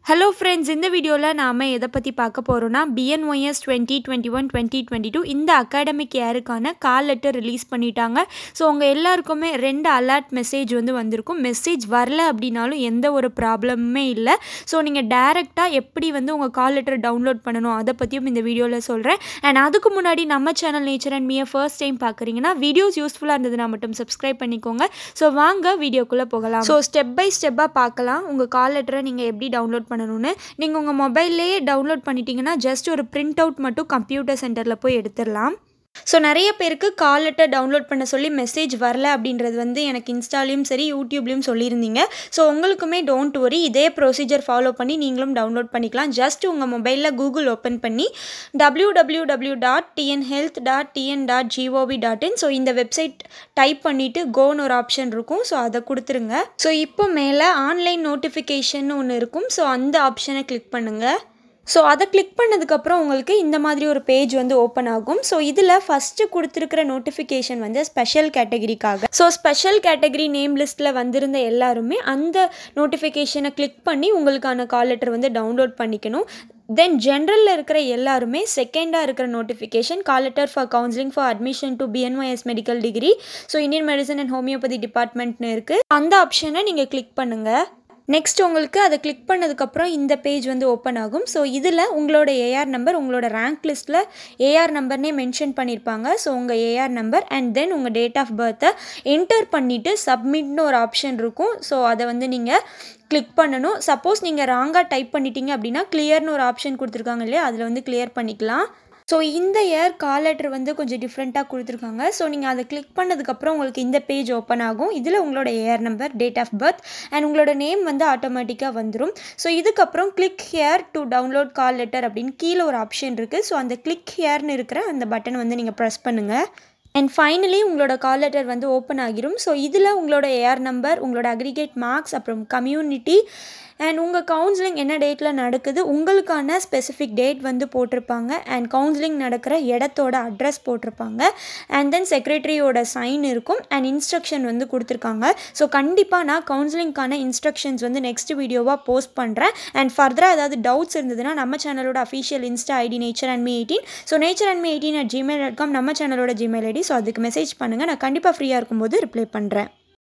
hello friends இந்த வீடியோவில் நாம் எதை பற்றி பார்க்க போகிறோன்னா BNYS twenty twenty one twenty twenty two இந்த அகாடமிக் இயருக்கான கால் லெட்டர் ரிலீஸ் பண்ணிட்டாங்க ஸோ உங்கள் எல்லாருக்குமே ரெண்டு அலர்ட் மெசேஜ் வந்து வந்திருக்கும் மெசேஜ் வரல அப்படின்னாலும் எந்த ஒரு ப்ராப்ளமுமே இல்லை ஸோ நீங்கள் டேரெக்டாக எப்படி வந்து உங்கள் கால் லெட்டர் டவுன்லோட் பண்ணணும் அதை பற்றியும் இந்த வீடியோவில் சொல்கிறேன் அண்ட் அதுக்கு முன்னாடி நம்ம சேனல் நேச்சர் அண்ட் மியை ஃபர்ஸ்ட் டைம் பார்க்குறீங்கன்னா வீடியோஸ் யூஸ்ஃபுல்லாக இருந்ததுன்னா மட்டும் சப்ஸ்கிரைப் பண்ணிக்கோங்க ஸோ வாங்க வீடியோக்குள்ளே போகலாம் ஸோ ஸ்டெப் பை ஸ்டெப்பாக பார்க்கலாம் உங்கள் கால் லெட்டரை நீங்கள் எப்படி டவுன்லோட் பண்ணணும்னு நீங்கள் உங்கள் மொபைல்லையே டவுன்லோட் பண்ணிட்டீங்கன்னா ஜஸ்ட் ஒரு பிரிண்ட் அவுட் மட்டும் கம்ப்யூட்டர் சென்டரில் போய் எடுத்துடலாம் ஸோ நிறைய பேருக்கு கால் லெட்டர் டவுன்லோட் பண்ண சொல்லி மெசேஜ் வரல அப்படின்றது வந்து எனக்கு இன்ஸ்டாலையும் சரி யூடியூப்லேயும் சொல்லியிருந்தீங்க ஸோ உங்களுக்குமே டோன்ட் வரி இதே ப்ரொசீஜர் ஃபாலோ பண்ணி நீங்களும் டவுன்லோட் பண்ணிக்கலாம் ஜஸ்ட் உங்கள் மொபைலில் கூகுள் ஓப்பன் பண்ணி W W W dot TN health dot TN dot GOV dot in so இந்த வெப்சைட் டைப் பண்ணிவிட்டு கோன்னு ஒரு ஆப்ஷன் இருக்கும் ஸோ அதை கொடுத்துருங்க ஸோ இப்போ மேலே ஆன்லைன் நோட்டிஃபிகேஷன் ஒன்று இருக்கும் ஸோ அந்த ஆப்ஷனை கிளிக் பண்ணுங்கள் ஸோ அதை கிளிக் பண்ணதுக்கப்புறம் உங்களுக்கு இந்த மாதிரி ஒரு பேஜ் வந்து ஓப்பன் ஆகும் ஸோ இதில் ஃபஸ்ட்டு கொடுத்துருக்கிற நோட்டிஃபிகேஷன் வந்து ஸ்பெஷல் கேட்டகரிக்காக ஸோ ஸ்பெஷல் கேட்டகரி நேம் லிஸ்ட்டில் வந்திருந்த எல்லாருமே அந்த நோட்டிஃபிகேஷனை கிளிக் பண்ணி உங்களுக்கான கால் லெட்டர் வந்து டவுன்லோட் பண்ணிக்கணும் தென் ஜென்ரலில் இருக்கிற எல்லாருமே செகண்டாக இருக்கிற notification call letter for counselling for admission to BNYS medical degree so Indian medicine and homeopathy டிபார்ட்மெண்ட்னு இருக்குது அந்த ஆப்ஷனை நீங்கள் கிளிக் பண்ணுங்கள் நெக்ஸ்ட் உங்களுக்கு அதை கிளிக் பண்ணதுக்கப்புறம் இந்த பேஜ் வந்து ஓப்பன் ஆகும் ஸோ இதில் உங்களோட ஏஆர் நம்பர் உங்களோட ரேங்க் லிஸ்ட்டில் ஏஆர் நம்பர்னே மென்ஷன் பண்ணியிருப்பாங்க ஸோ உங்கள் ஏஆர் நம்பர் அண்ட் தென் உங்கள் டேட் ஆஃப் பர்த்தை என்டர் பண்ணிவிட்டு சப்மிட்னு ஒரு ஆப்ஷன் இருக்கும் ஸோ அதை வந்து நீங்கள் கிளிக் பண்ணணும் சப்போஸ் நீங்கள் ராங்காக டைப் பண்ணிட்டீங்க அப்படின்னா கிளியர்னு ஒரு ஆப்ஷன் கொடுத்துருக்காங்க இல்லையா அதில் வந்து கிளியர் பண்ணிக்கலாம் ஸோ இந்த இயர் கால் லெட்டர் வந்து கொஞ்சம் டிஃப்ரெண்ட்டாக கொடுத்துருக்காங்க ஸோ நீங்கள் அதை கிளிக் பண்ணதுக்கப்புறம் உங்களுக்கு இந்த பேஜ் ஓப்பன் ஆகும் இதில் உங்களோட AR number date of birth and உங்களோட நேம் வந்து ஆட்டோமேட்டிக்காக வந்துடும் ஸோ இதுக்கப்புறம் click here to download call letter அப்படின்னு கீழே ஒரு ஆப்ஷன் இருக்குது ஸோ அந்த கிளிக் ஹியர்னு இருக்கிற அந்த பட்டன் வந்து நீங்கள் ப்ரெஸ் பண்ணுங்கள் அண்ட் ஃபைனலி உங்களோட கால் லெட்டர் வந்து ஓப்பன் ஆகிரும் ஸோ இதில் உங்களோட ஏஆர் நம்பர் உங்களோட அக்ரிகேட் மார்க்ஸ் அப்புறம் கம்யூனிட்டி அண்ட் உங்கள் கவுன்சிலிங் என்ன டேட்டில் நடக்குது உங்களுக்கான ஸ்பெசிஃபிக் டேட் வந்து போட்டிருப்பாங்க அண்ட் கவுன்சிலிங் நடக்கிற இடத்தோட அட்ரஸ் போட்டிருப்பாங்க அண்ட் தென் செக்ரட்டரியோட சைன் இருக்கும் அண்ட் இன்ஸ்ட்ரக்ஷன் வந்து கொடுத்துருக்காங்க ஸோ கண்டிப்பாக நான் கவுன்சிலிங்க்கான இன்ஸ்ட்ரக்ஷன்ஸ் வந்து நெக்ஸ்ட் வீடியோவாக போஸ்ட் பண்ணுறேன் அண்ட் ஃபர்தராக ஏதாவது டவுட்ஸ் இருந்ததுன்னா நம்ம சேனலோட official Insta ID nature and me eighteen so nature and me eighteen at Gmail dot com நம்ம சேனலோட ஜிமெயில் ஐடி ஸோ அதுக்கு மெசேஜ் பண்ணுங்கள் நான் கண்டிப்பாக ஃப்ரீயாக இருக்கும்போது ரிப்ளை பண்ணுறேன்